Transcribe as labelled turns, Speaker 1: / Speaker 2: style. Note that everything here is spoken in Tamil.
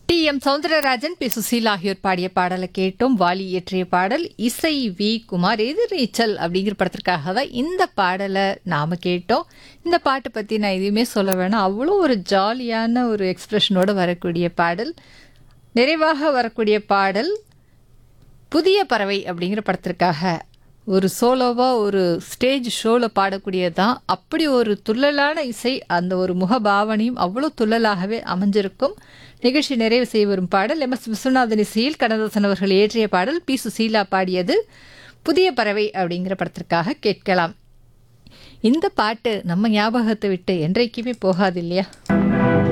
Speaker 1: D M Soundararajan P Susheela ஆகியோர் பாடிய பாடலை கேட்டோம் வாலி இயற்றிய பாடல் இசை வி குமார் எதிர்நீச்சல் அப்படிங்கிற படத்திற்காக தான் இந்த பாடலை நாம கேட்டோம் இந்த பாட்டை பற்றி நான் எதுவுமே சொல்ல வேணாம் அவ்வளோ ஒரு ஜாலியான ஒரு எக்ஸ்பிரஷனோட வரக்கூடிய பாடல் நிறைவாக வரக்கூடிய பாடல் புதிய பறவை அப்படிங்கிற படத்திற்காக ஒரு சோலோவாக ஒரு ஸ்டேஜ் ஷோவில் பாடக்கூடியது தான் அப்படி ஒரு துள்ளலான இசை அந்த ஒரு முகபாவனையும் அவ்வளோ துள்ளலாகவே அமைஞ்சிருக்கும் நிகழ்ச்சி நிறைவு செய்ய வரும் பாடல் எம் எஸ் விஸ்வநாதன் இசையில் கண்ணதாசன் அவர்கள் இயற்றிய பாடல் பி சுசீலா பாடியது புதிய பறவை அப்படிங்கிற படத்திற்காக கேட்கலாம் இந்த பாட்டு நம்ம ஞாபகத்தை விட்டு என்றைக்குமே போகாது இல்லையா